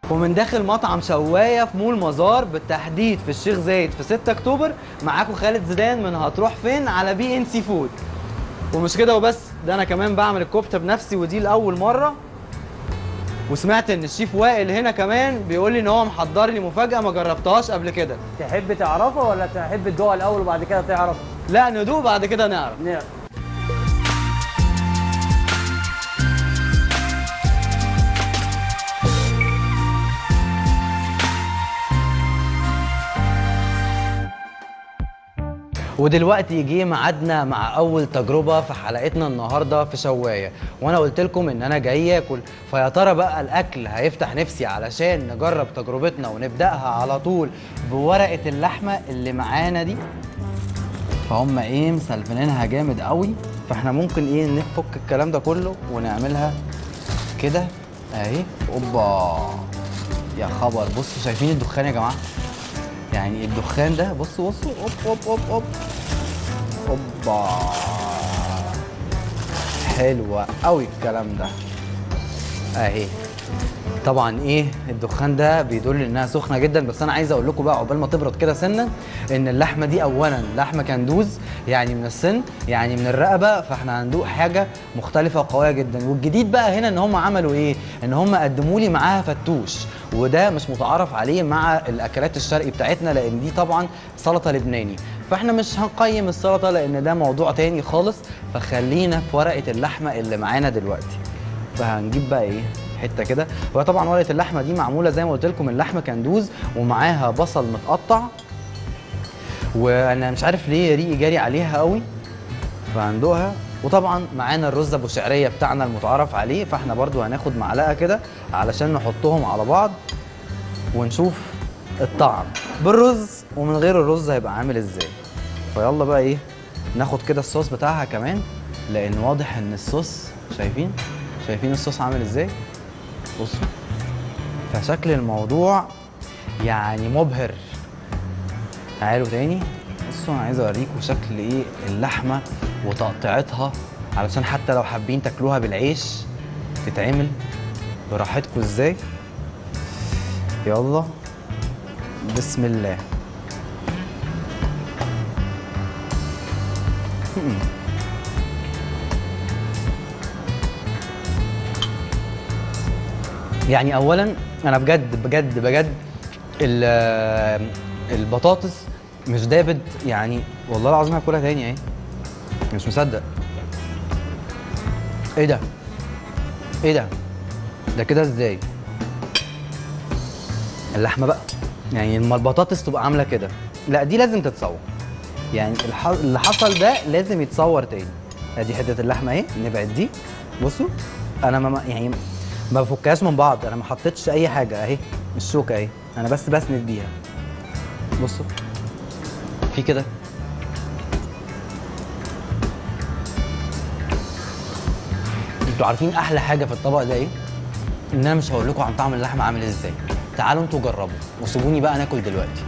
ومن داخل مطعم شوايه في مول مزار بالتحديد في الشيخ زايد في 6 اكتوبر معاكم خالد زيدان من هتروح فين على بي ان سي فود ومش كده وبس ده انا كمان بعمل الكفته بنفسي ودي لاول مره وسمعت ان الشيف وائل هنا كمان بيقول لي ان هو محضر لي مفاجاه ما جربتهاش قبل كده تحب تعرفها ولا تحب تدوقها الاول وبعد كده تعرف لا ندوق بعد كده نعرف نعم ودلوقتي جه ميعادنا مع اول تجربه في حلقتنا النهارده في شوايه وانا قلت لكم ان انا جاي اكل فيا ترى بقى الاكل هيفتح نفسي علشان نجرب تجربتنا ونبداها على طول بورقه اللحمه اللي معانا دي فهم ايه مسلفينها جامد قوي فاحنا ممكن ايه نفك الكلام ده كله ونعملها كده اهي اوبا يا خبر بصوا شايفين الدخان يا جماعه يعني الدخان ده بصوا بصوا اوب اوب اوب اوب اوبا حلوة قوي الكلام ده اهي طبعا ايه الدخان ده بيدل انها سخنه جدا بس انا عايز اقول لكم بقى عقبال ما تبرد كده سنه ان اللحمه دي اولا لحمه كندوز يعني من السن يعني من الرقبه فاحنا هندوق حاجه مختلفه وقويه جدا والجديد بقى هنا ان هم عملوا ايه ان هم قدموا لي معاها فتوش وده مش متعارف عليه مع الاكلات الشرقي بتاعتنا لان دي طبعا سلطه لبناني فاحنا مش هنقيم السلطه لان ده موضوع تاني خالص فخلينا في ورقه اللحمه اللي معانا دلوقتي فهنجيب بقى ايه حته كده وهي طبعا ورقه اللحمه دي معموله زي ما قلت لكم اللحمه كندوز ومعاها بصل متقطع وانا مش عارف ليه ريقي جاري عليها قوي فهندوقها وطبعا معانا الرز ابو شعريه بتاعنا المتعارف عليه فاحنا برضو هناخد معلقه كده علشان نحطهم على بعض ونشوف الطعم بالرز ومن غير الرز هيبقى عامل ازاي فيلا بقى ايه ناخد كده الصوص بتاعها كمان لان واضح ان الصوص شايفين شايفين الصوص عامل ازاي بصوا فشكل الموضوع يعني مبهر تعالوا تاني بصوا انا عايز اوريكم شكل ايه اللحمه وتقطيعتها علشان حتى لو حابين تاكلوها بالعيش تتعمل براحتكم ازاي يلا بسم الله يعني اولا انا بجد بجد بجد ال- البطاطس مش دابت يعني والله العظيم هاكلها تاني اهي مش مصدق ايه ده ايه ده ده كده ازاي اللحمه بقى يعني لما البطاطس تبقى عامله كده لا دي لازم تتصور يعني الح... اللي حصل ده لازم يتصور تاني ادي حته اللحمه اهي نبعد دي بصوا انا ما يعني ما بفكهاش من بعض انا ما حطيتش اي حاجه اهي الشوكه اهي انا بس بسند بيها بصوا في كده انتوا عارفين احلى حاجه في الطبق ده ايه ان انا مش هقول لكم عن طعم اللحمه عامل ازاي تعالوا انتوا جربوا وسيبوني بقى ناكل دلوقتي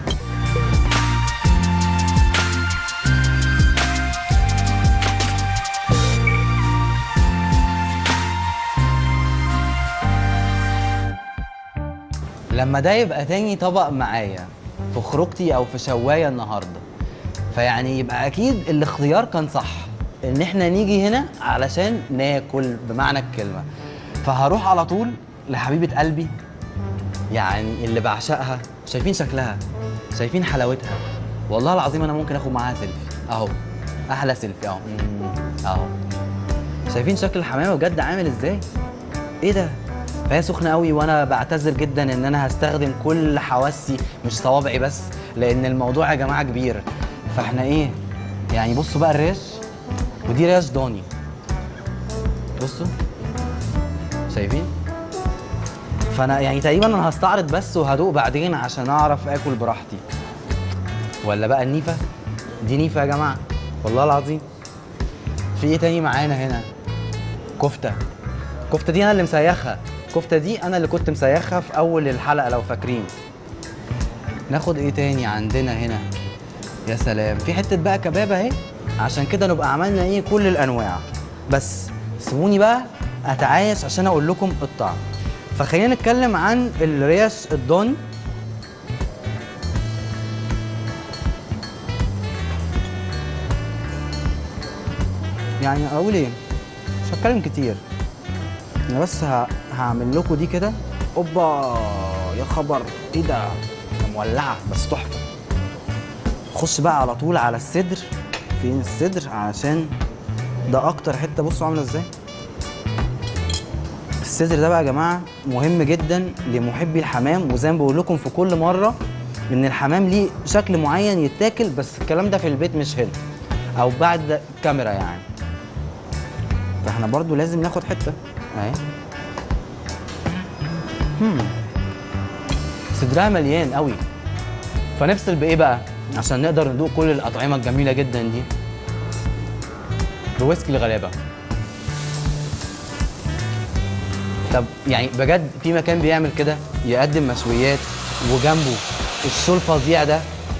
لما ده يبقى تاني طبق معايا في خروجتي او في شوايه النهارده فيعني يبقى اكيد الاختيار كان صح ان احنا نيجي هنا علشان ناكل بمعنى الكلمه فهروح على طول لحبيبه قلبي يعني اللي بعشقها شايفين شكلها شايفين حلاوتها والله العظيم انا ممكن اخد معاها سيلفي اهو احلى سيلفي اهو مم، اهو شايفين شكل الحمامه بجد عامل ازاي ايه ده فهي سخنه قوي وانا بعتذر جدا ان انا هستخدم كل حواسي مش صوابعي بس لان الموضوع يا جماعه كبير فاحنا ايه يعني بصوا بقى الريش ودي ريش ضاني بصوا شايفين فانا يعني تقريبا انا هستعرض بس وهدوق بعدين عشان اعرف اكل براحتي ولا بقى النيفه دي نيفه يا جماعه والله العظيم في ايه تاني معانا هنا كفته الكفته دي انا اللي مسيخها الكفته دي انا اللي كنت مسيخها في اول الحلقه لو فاكرين ناخد ايه تاني عندنا هنا يا سلام في حته بقى كباب اهي عشان كده نبقى عملنا ايه كل الانواع بس سيبوني بقى اتعايش عشان اقول لكم الطعم فخلينا نتكلم عن الريش الضاني يعني اقول ايه مش هتكلم كتير انا بس ه... هعمل لكم دي كده اوبا يا خبر ايه ده ده مولعه بس تحفه خش بقى على طول على الصدر فين الصدر علشان ده اكتر حته بصوا عامله ازاي الصدر ده بقى يا جماعه مهم جدا لمحبي الحمام وزي ما بقول لكم في كل مره ان الحمام ليه شكل معين يتاكل بس الكلام ده في البيت مش هنا او بعد الكاميرا يعني فاحنا برضو لازم ناخد حته اهي هم. صدرها مليان قوي فنفصل بايه بقى عشان نقدر ندوق كل الاطعمه الجميله جدا دي بويسكي الغلابه طب يعني بجد في مكان بيعمل كده يقدم مشويات وجنبه الشو الفظيع ده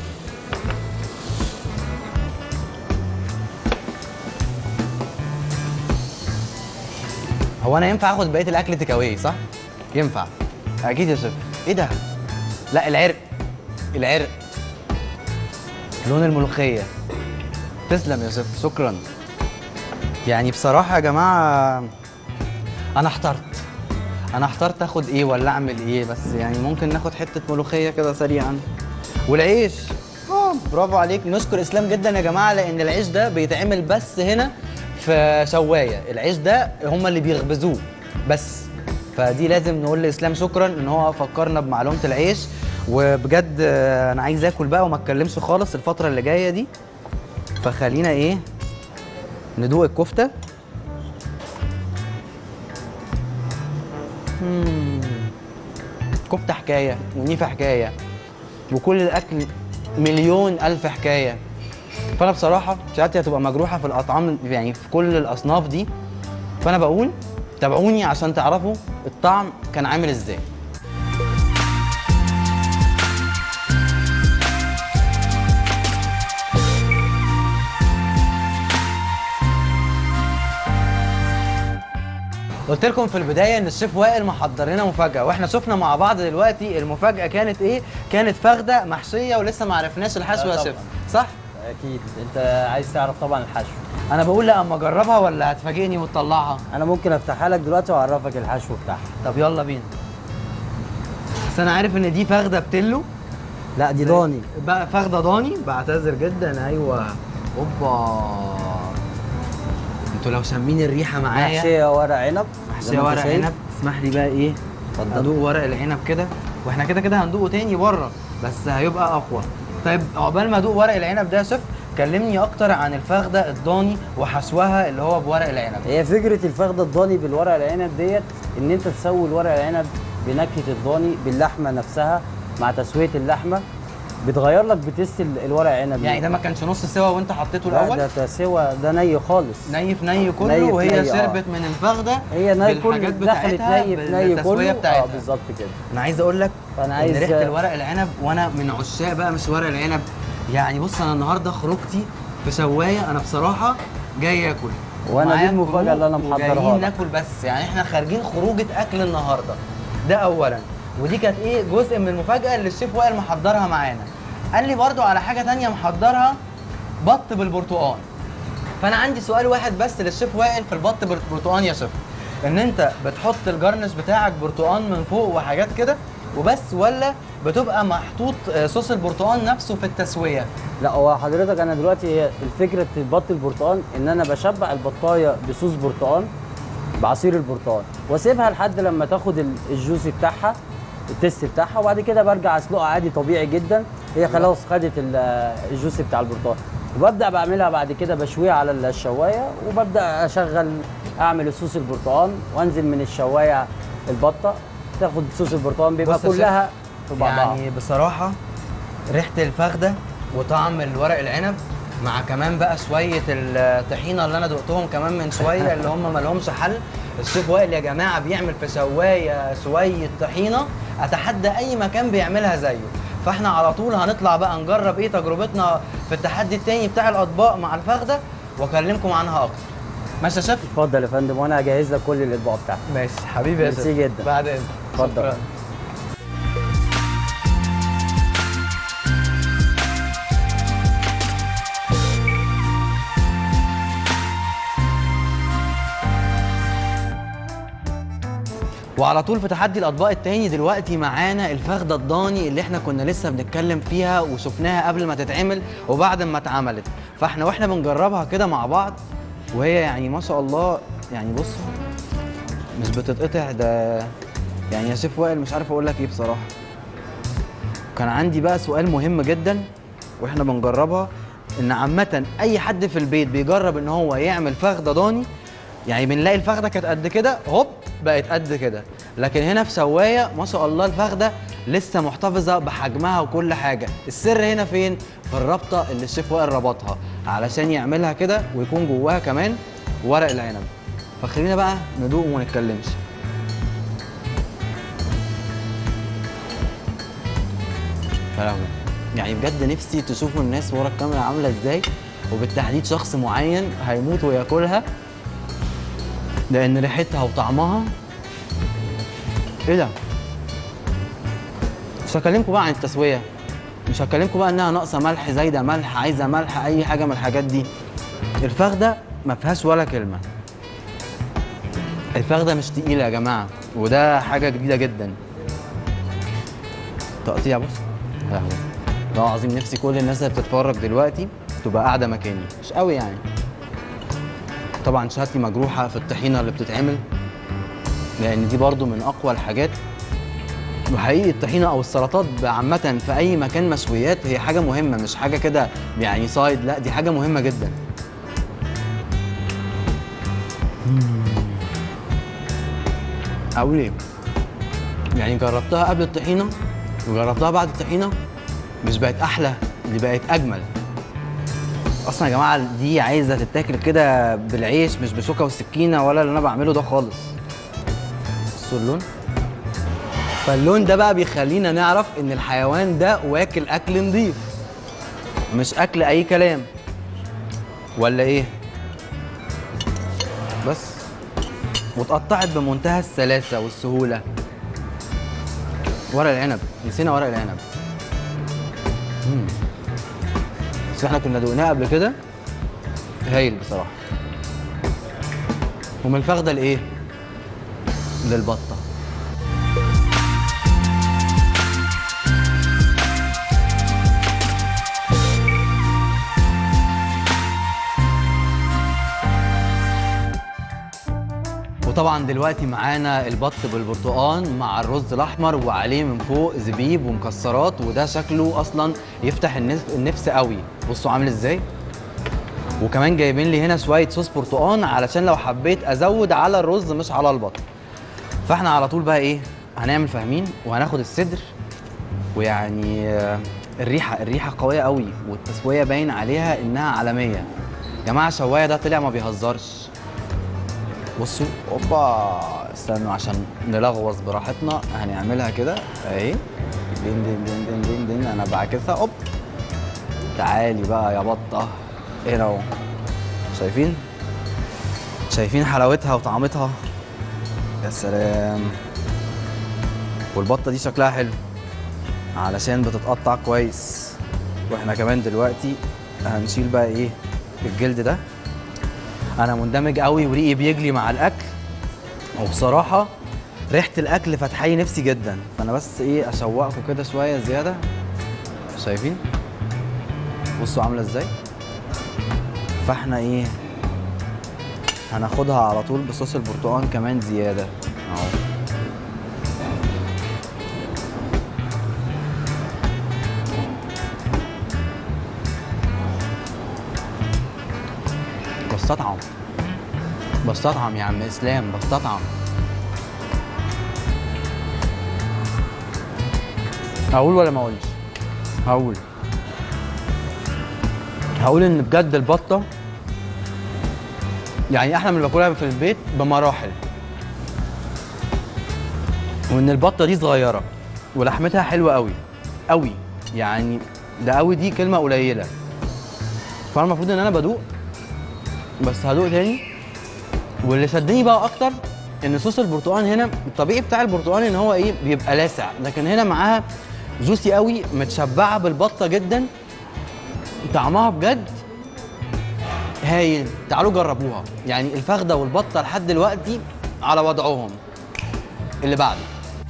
هو انا ينفع اخد بقيه الاكل تيك اواي صح؟ ينفع اكيد يا شيف ايه ده؟ لا العرق العرق لون الملوخيه تسلم يا شيف شكرا يعني بصراحه يا جماعه انا احترت انا احترت اخد ايه ولا اعمل ايه بس يعني ممكن ناخد حته ملوخيه كده سريعا والعيش اه برافو عليك نشكر اسلام جدا يا جماعه لان العيش ده بيتعمل بس هنا في شوايه العيش ده هم اللي بيخبزوه بس فدي لازم نقول لاسلام شكرا ان هو فكرنا بمعلومه العيش وبجد آه، انا عايز اكل بقى وما اتكلمش خالص الفتره اللي جايه دي فخلينا ايه ندوق الكفته مم. كفته حكايه ونيفه حكايه وكل الاكل مليون الف حكايه فانا بصراحه شهادتي هتبقى مجروحه في الاطعام يعني في كل الاصناف دي فانا بقول تابعوني عشان تعرفوا الطعم كان عامل ازاي قلت لكم في البدايه ان الشيف وائل محضر لنا مفاجاه واحنا شفنا مع بعض دلوقتي المفاجاه كانت ايه كانت فخده محشيه ولسه ما عرفناش الحشو لا يا طبعاً. شيف صح اكيد انت عايز تعرف طبعا الحشو انا بقول لا اما اجربها ولا هتفاجئني وتطلعها انا ممكن افتحها لك دلوقتي واعرفك الحشو بتاعها طب يلا بينا بس انا عارف ان دي فخده بتلو لا دي ضاني بقى فخده ضاني بعتذر جدا ايوه اوبا انتوا لو شامين الريحه معايا محشيه ورق عنب محشيه زي ما أنت ورق شايف. عنب اسمح لي بقى ايه اتفضل. ادوق ورق العنب كده واحنا كده كده هندوقه تاني بره بس هيبقى اقوى طيب عقبال ما ادوق ورق العنب ده يا شيف كلمني اكتر عن الفخده الضاني وحشوها اللي هو بورق العنب هي فكره الفخده الضاني بالورق العنب ديت ان انت تسوي الورق العنب بنكهه الضاني باللحمه نفسها مع تسويه اللحمه بتغير لك بتست ال- الورق عنب يعني ده ما كانش نص سوا وانت حطيته لا الاول ده تسوى ده ني خالص ني في ني كله ني في وهي ني، آه. شربت من الفخده هي ني بالحاجات كله دخلت بتاعتها ني في ني بالتسويه كله بتاعتها اه بالظبط كده انا عايز اقول لك فأنا ان عايز- ريحه الورق العنب وانا من عشاق بقى مش ورق العنب يعني بص انا النهارده خروجتي في شوايه انا بصراحه جاي اكل وأنا دي ومعايا المفاجأة كروب اللي أنا محضرها وجايين لك. ناكل بس يعني احنا خارجين خروجه اكل النهارده ده اولا ودي كانت ايه جزء من المفاجاه اللي الشيف وائل محضرها معانا قال لي برضو على حاجه تانية محضرها بط بالبرتقال فانا عندي سؤال واحد بس للشيف وائل في البط بالبرتقال يا شيف ان انت بتحط الجرنش بتاعك برتقال من فوق وحاجات كده وبس ولا بتبقى محطوط آه، صوص البرتقال نفسه في التسويه لا هو حضرتك انا دلوقتي هي الفكره بط البرتقال ان انا بشبع البطايه بصوص برتقال بعصير البرتقال واسيبها لحد لما تاخد ال- الجوس بتاعها التست بتاعها وبعد كده برجع اسلقها عادي طبيعي جدا هي خلاص خدت ال- الجوس بتاع البرتقال وببدا بعملها بعد كده بشويها على الشوايه وببدا اشغل اعمل صوص البرتقال وانزل من الشوايه البطه تاخد صوص البرتقال بيبقى بص يا شيف، كلها في بعضها يعني بصراحه ريحه الفخده وطعم الورق العنب مع كمان بقى شويه الطحينه اللي انا دقتهم كمان من شويه اللي هم ما لهمش حل الشيف وائل يا جماعه بيعمل في شوايه شويه طحينه اتحدى اي مكان بيعملها زيه فاحنا على طول هنطلع بقى نجرب ايه تجربتنا في التحدي التاني بتاع الاطباق مع الفخده واكلمكم عنها اكتر ماشي يا شيف اتفضل يا فندم وانا هجهز لك كل الاطباق بتاعتك ماشي حبيبي يا ميرسي شيف جدا. بعد اذنك اتفضل شكراً. وعلى طول في تحدي الاطباق التاني دلوقتي معانا الفخده الضاني اللي احنا كنا لسه بنتكلم فيها وشفناها قبل ما تتعمل وبعد ما اتعملت فاحنا واحنا بنجربها كده مع بعض وهي يعني ما شاء الله يعني بص مش بتتقطع ده يعني يا شيف وائل مش عارف اقول لك ايه بصراحه كان عندي بقى سؤال مهم جدا واحنا بنجربها ان عامه اي حد في البيت بيجرب ان هو يعمل فخده ضاني يعني بنلاقي الفخده كانت قد كده هوب بقت قد كده لكن هنا في سوايه ما شاء الله الفخده لسه محتفظه بحجمها وكل حاجه السر هنا فين في الرابطه اللي الشيف وائل ربطها علشان يعملها كده ويكون جواها كمان ورق العنب فخلينا بقى ندوق وما نتكلمش يا لهوي. يعني بجد نفسي تشوفوا الناس ورا الكاميرا عامله ازاي وبالتحديد شخص معين هيموت وياكلها لان ريحتها وطعمها ايه ده مش هكلمكم بقى عن التسويه مش هكلمكم بقى انها ناقصه ملح زايده ملح عايزه ملح اي حاجه من الحاجات دي الفخده ما فيهاش ولا كلمه الفخده مش تقيله يا جماعه وده حاجه جديده جدا تقطيع بص يا لهوي والله العظيم نفسي كل الناس اللي بتتفرج دلوقتي تبقى قاعده مكاني مش قوي يعني طبعا شهادتي مجروحه في الطحينه اللي بتتعمل لان دي برضو من اقوى الحاجات وحقيقي الطحينه او السلطات عامه في اي مكان مشويات هي حاجه مهمه مش حاجه كده يعني سايد لا دي حاجه مهمه جدا اقول ايه يعني جربتها قبل الطحينه وجربتها بعد الطحينه مش بقت احلى دي بقت اجمل اصلا يا جماعه دي عايزه تتاكل كده بالعيش مش بشوكه وسكينه ولا اللي انا بعمله ده خالص بصوا اللون فاللون ده بقى بيخلينا نعرف ان الحيوان ده واكل اكل نظيف مش اكل اي كلام ولا ايه بس واتقطعت بمنتهى السلاسه والسهوله ورق العنب نسينا ورق العنب مم. بس احنا كنا دوقناه قبل كده هايل بصراحه ومن الفخده لايه للبطه وطبعا دلوقتي معانا البط بالبرتقال مع الرز الاحمر وعليه من فوق زبيب ومكسرات وده شكله اصلا يفتح النفس, النفس قوي بصوا عامل ازاي وكمان جايبين لي هنا شويه صوص برتقال علشان لو حبيت ازود على الرز مش على البط فاحنا على طول بقى ايه هنعمل فاهمين وهناخد الصدر ويعني آه، الريحه الريحه قويه قوي والتسويه باين عليها انها عالميه يا جماعه شوايه ده طلع ما بيهزرش بصوا اوبا استنوا عشان نلغوص براحتنا هنعملها كده اهي دين دين دين دين دين دين انا بعكسها اوب تعالي بقى يا بطه هنا اهو شايفين شايفين حلاوتها وطعمتها يا سلام والبطه دي شكلها حلو علشان بتتقطع كويس واحنا كمان دلوقتي هنشيل بقى ايه الجلد ده انا مندمج قوي وريقي بيجلي مع الاكل وبصراحه ريحه الاكل فتحي نفسي جدا فانا بس ايه اشوقكم كده شويه زياده شايفين بصوا عامله ازاي فاحنا ايه هناخدها على طول بصوص البرتقال كمان زياده اهو بستطعم بستطعم يا عم اسلام بستطعم هقول ولا ما اقولش هقول هقول ان بجد البطه يعني احنا من اللي باكلها في البيت بمراحل وان البطه دي صغيره ولحمتها حلوه قوي قوي يعني ده قوي دي كلمه قليله فانا المفروض ان انا بدوق بس هدوق تاني واللي شدني بقى اكتر ان صوص البرتقال هنا الطبيعي بتاع البرتقال ان هو ايه بيبقى لاسع لكن هنا معاها جوسي قوي متشبعه بالبطه جدا طعمها بجد هايل تعالوا جربوها يعني الفخده والبطه لحد دلوقتي على وضعهم اللي بعده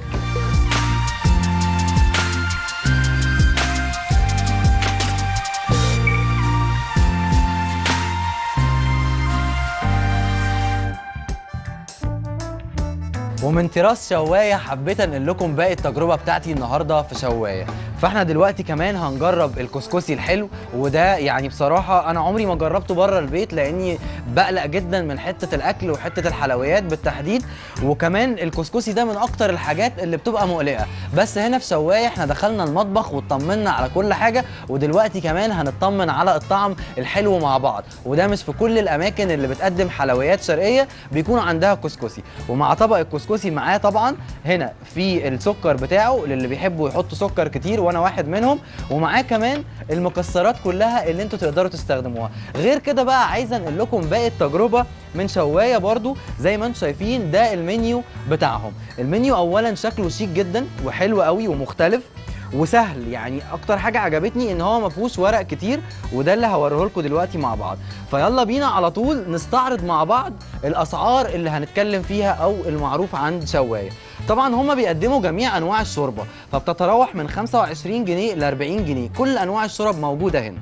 ومن تراس شوايه حبيت انقل لكم باقي التجربه بتاعتي النهارده في شوايه فاحنا دلوقتي كمان هنجرب الكسكسي الحلو وده يعني بصراحه انا عمري ما جربته بره البيت لاني بقلق جدا من حته الاكل وحته الحلويات بالتحديد وكمان الكسكسي ده من اكتر الحاجات اللي بتبقى مقلقه بس هنا في شوايه احنا دخلنا المطبخ واطمنا على كل حاجه ودلوقتي كمان هنطمن على الطعم الحلو مع بعض وده مش في كل الاماكن اللي بتقدم حلويات شرقيه بيكون عندها كسكسي ومع طبق الكسكسي معاه طبعا هنا في السكر بتاعه للي بيحبوا يحطوا سكر كتير وانا واحد منهم ومعاه كمان المكسرات كلها اللي انتوا تقدروا تستخدموها غير كده بقى عايز انقل لكم باقي التجربه من شوايه برضو زي ما انتم شايفين ده المنيو بتاعهم المنيو اولا شكله شيك جدا وحلو قوي ومختلف وسهل يعني اكتر حاجه عجبتني ان هو ما فيهوش ورق كتير وده اللي هوريه لكم دلوقتي مع بعض فيلا بينا على طول نستعرض مع بعض الاسعار اللي هنتكلم فيها او المعروف عند شوايه طبعا هما بيقدموا جميع انواع الشوربه فبتتراوح من 25 جنيه ل 40 جنيه كل انواع الشرب موجوده هنا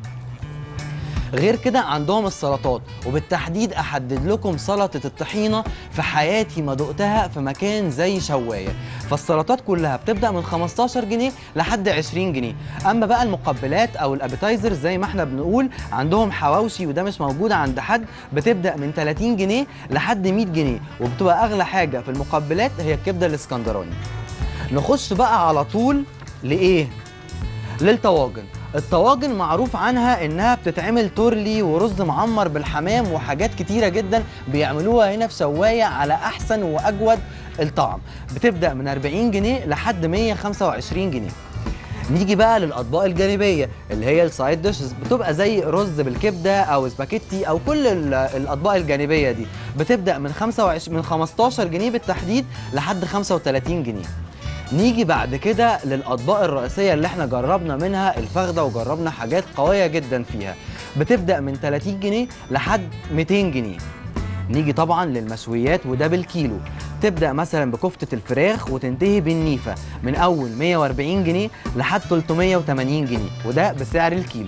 غير كده عندهم السلطات وبالتحديد احدد لكم سلطه الطحينه في حياتي ما دقتها في مكان زي شوايه فالسلطات كلها بتبدا من 15 جنيه لحد 20 جنيه اما بقى المقبلات او الابيتايزر زي ما احنا بنقول عندهم حواوشي وده مش موجود عند حد بتبدا من 30 جنيه لحد 100 جنيه وبتبقى اغلى حاجه في المقبلات هي الكبده الاسكندراني نخش بقى على طول لايه للطواجن الطواجن معروف عنها انها بتتعمل تورلي ورز معمر بالحمام وحاجات كتيره جدا بيعملوها هنا في شوايه على احسن واجود الطعم بتبدا من 40 جنيه لحد 125 جنيه نيجي بقى للاطباق الجانبيه اللي هي السايد ديشز بتبقى زي رز بالكبده او سباكيتي او كل ال- الاطباق الجانبيه دي بتبدا من 25 من 15 جنيه بالتحديد لحد 35 جنيه نيجي بعد كده للاطباق الرئيسيه اللي احنا جربنا منها الفخده وجربنا حاجات قويه جدا فيها بتبدا من 30 جنيه لحد 200 جنيه نيجي طبعا للمشويات وده بالكيلو تبدا مثلا بكفته الفراخ وتنتهي بالنيفه من اول 140 جنيه لحد 380 جنيه وده بسعر الكيلو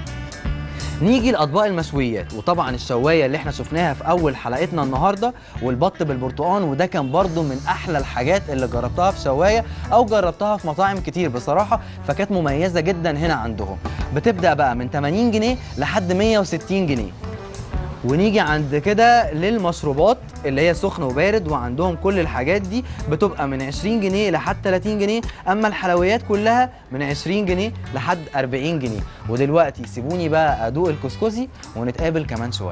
نيجي لاطباق المشويات وطبعا الشوايه اللي احنا شفناها في اول حلقتنا النهارده والبط بالبرتقال وده كان برضو من احلى الحاجات اللي جربتها في شوايه او جربتها في مطاعم كتير بصراحه فكانت مميزه جدا هنا عندهم بتبدا بقى من 80 جنيه لحد 160 جنيه ونيجي عند كده للمشروبات اللي هي سخن وبارد وعندهم كل الحاجات دي بتبقى من 20 جنيه لحد 30 جنيه اما الحلويات كلها من 20 جنيه لحد 40 جنيه ودلوقتي سيبوني بقى ادوق الكسكسي ونتقابل كمان شويه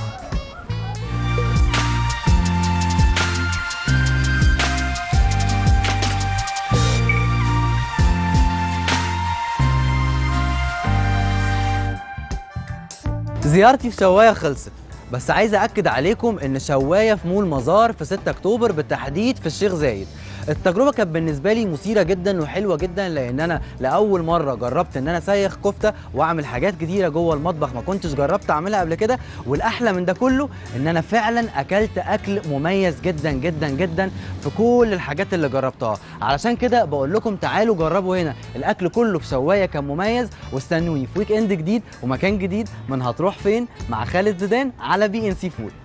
زيارتي في شوايه خلصت بس عايز اكد عليكم ان شوايه في مول مزار في 6 اكتوبر بالتحديد في الشيخ زايد التجربه كانت بالنسبه لي مثيره جدا وحلوه جدا لان انا لاول مره جربت ان انا اسيخ كفته واعمل حاجات كتيره جوه المطبخ ما كنتش جربت اعملها قبل كده والاحلى من ده كله ان انا فعلا اكلت اكل مميز جدا جدا جدا في كل الحاجات اللي جربتها علشان كده بقول لكم تعالوا جربوا هنا الاكل كله في شوايه كان مميز واستنوني في ويك اند جديد ومكان جديد من هتروح فين مع خالد زيدان على بي ان سي فود